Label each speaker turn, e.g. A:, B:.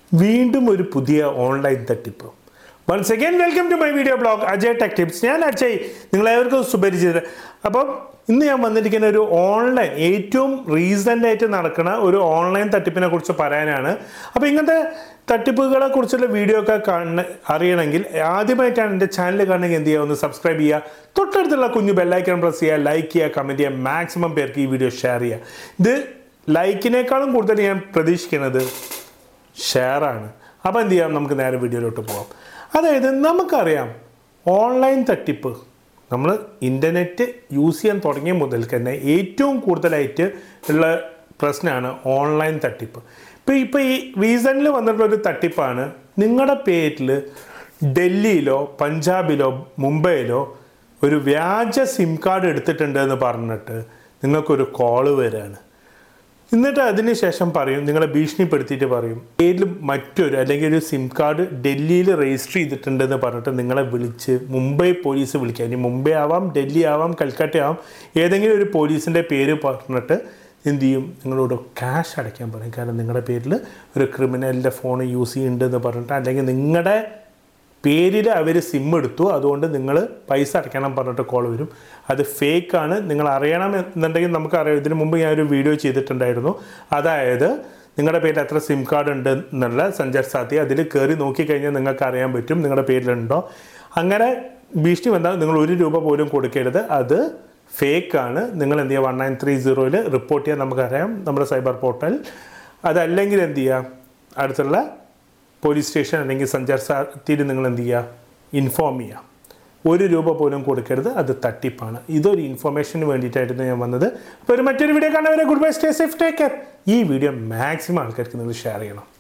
A: വീണ്ടും ഒരു പുതിയ ഓൺലൈൻ തട്ടിപ്പ് once again welcome to my video blog Ajay tech tips ഞാൻ അജയ് നിങ്ങളേവർക്കും സുപരിചിതം അപ്പം ഇന്ന് ഞാൻ വന്നിരിക്കുന്ന ഒരു ഓൺലൈൻ ഏറ്റവും റീസെൻ്റ് ആയിട്ട് നടക്കുന്ന ഒരു ഓൺലൈൻ തട്ടിപ്പിനെ കുറിച്ച് പറയാനാണ് അപ്പോൾ ഇങ്ങനത്തെ തട്ടിപ്പുകളെ കുറിച്ചുള്ള വീഡിയോ ഒക്കെ കാണ അറിയണമെങ്കിൽ ആദ്യമായിട്ടാണ് എൻ്റെ ചാനൽ കാണണമെങ്കിൽ എന്ത് ചെയ്യുക ഒന്ന് സബ്സ്ക്രൈബ് ചെയ്യുക തൊട്ടടുത്തുള്ള കുഞ്ഞു ബെല്ലൈക്കൺ പ്രസ് ചെയ്യുക ലൈക്ക് ചെയ്യുക കമൻറ്റ് ചെയ്യുക മാക്സിമം പേർക്ക് ഈ വീഡിയോ ഷെയർ ചെയ്യുക ഇത് ലൈക്കിനേക്കാളും കൂടുതൽ ഞാൻ പ്രതീക്ഷിക്കുന്നത് ഷെയറാണ് അപ്പോൾ എന്ത് ചെയ്യാം നമുക്ക് നേരെ വീഡിയോയിലോട്ട് പോകാം അതായത് നമുക്കറിയാം ഓൺലൈൻ തട്ടിപ്പ് നമ്മൾ ഇൻ്റർനെറ്റ് യൂസ് ചെയ്യാൻ തുടങ്ങിയ മുതൽക്ക് തന്നെ ഏറ്റവും കൂടുതലായിട്ട് ഉള്ള പ്രശ്നമാണ് ഓൺലൈൻ തട്ടിപ്പ് ഇപ്പോൾ ഇപ്പോൾ ഈ റീസണിൽ വന്നിട്ടുള്ള ഒരു തട്ടിപ്പാണ് നിങ്ങളുടെ പേരിൽ ഡൽഹിയിലോ പഞ്ചാബിലോ മുംബൈയിലോ ഒരു വ്യാജ സിം കാർഡ് എടുത്തിട്ടുണ്ട് എന്ന് പറഞ്ഞിട്ട് നിങ്ങൾക്കൊരു കോള് വരികയാണ് എന്നിട്ട് അതിന് ശേഷം പറയും നിങ്ങളെ ഭീഷണിപ്പെടുത്തിയിട്ട് പറയും പേരിൽ മറ്റൊരു അല്ലെങ്കിൽ ഒരു സിം കാർഡ് ഡൽഹിയിൽ രജിസ്റ്റർ ചെയ്തിട്ടുണ്ടെന്ന് പറഞ്ഞിട്ട് നിങ്ങളെ വിളിച്ച് മുംബൈ പോലീസ് വിളിക്കുക ഇനി മുംബൈ ആവാം ഡൽഹി ആവാം കൽക്കട്ട ആവാം ഏതെങ്കിലും ഒരു പോലീസിൻ്റെ പേര് പറഞ്ഞിട്ട് എന്ത് ചെയ്യും നിങ്ങളോട് ക്യാഷ് അടയ്ക്കാൻ പറയും കാരണം നിങ്ങളുടെ പേരിൽ ഒരു ക്രിമിനലിൻ്റെ ഫോൺ യൂസ് ചെയ്യുന്നുണ്ടെന്ന് പറഞ്ഞിട്ട് അല്ലെങ്കിൽ നിങ്ങളുടെ പേരിൽ അവർ സിം എടുത്തു അതുകൊണ്ട് നിങ്ങൾ പൈസ അടയ്ക്കണം പറഞ്ഞിട്ട് കോൾ വരും അത് ഫേക്കാണ് നിങ്ങൾ അറിയണം എന്നുണ്ടെങ്കിൽ നമുക്കറിയാം ഇതിനു മുമ്പ് ഞാനൊരു വീഡിയോ ചെയ്തിട്ടുണ്ടായിരുന്നു അതായത് നിങ്ങളുടെ പേരിൽ എത്ര സിം കാർഡ് ഉണ്ട് എന്നുള്ള സഞ്ചാർ സാധ്യ അതിൽ കയറി നോക്കിക്കഴിഞ്ഞാൽ നിങ്ങൾക്ക് അറിയാൻ പറ്റും നിങ്ങളുടെ പേരിലുണ്ടോ അങ്ങനെ ഭീഷണി വന്നാൽ നിങ്ങൾ ഒരു രൂപ പോലും കൊടുക്കരുത് അത് ഫേക്കാണ് നിങ്ങൾ എന്ത് ചെയ്യുക വൺ നയൻ ത്രീ സീറോയിൽ റിപ്പോർട്ട് ചെയ്യാൻ നമുക്കറിയാം നമ്മുടെ സൈബർ പോർട്ടൽ അതല്ലെങ്കിൽ എന്ത് ചെയ്യുക അടുത്തുള്ള പോലീസ് സ്റ്റേഷൻ അല്ലെങ്കിൽ സഞ്ചാർ സാധ്യയിൽ നിങ്ങൾ എന്ത് ചെയ്യുക ഇൻഫോം ചെയ്യുക ഒരു രൂപ പോലും കൊടുക്കരുത് അത് തട്ടിപ്പാണ് ഇതൊരു ഇൻഫർമേഷന് വേണ്ടിയിട്ടായിരുന്നു ഞാൻ വന്നത് അപ്പോൾ ഒരു മറ്റൊരു വീഡിയോ കാണുന്നവരെ good bye stay safe take care ഈ വീഡിയോ മാക്സിമം ആൾക്കാർക്ക് നിങ്ങൾ ഷെയർ ചെയ്യണം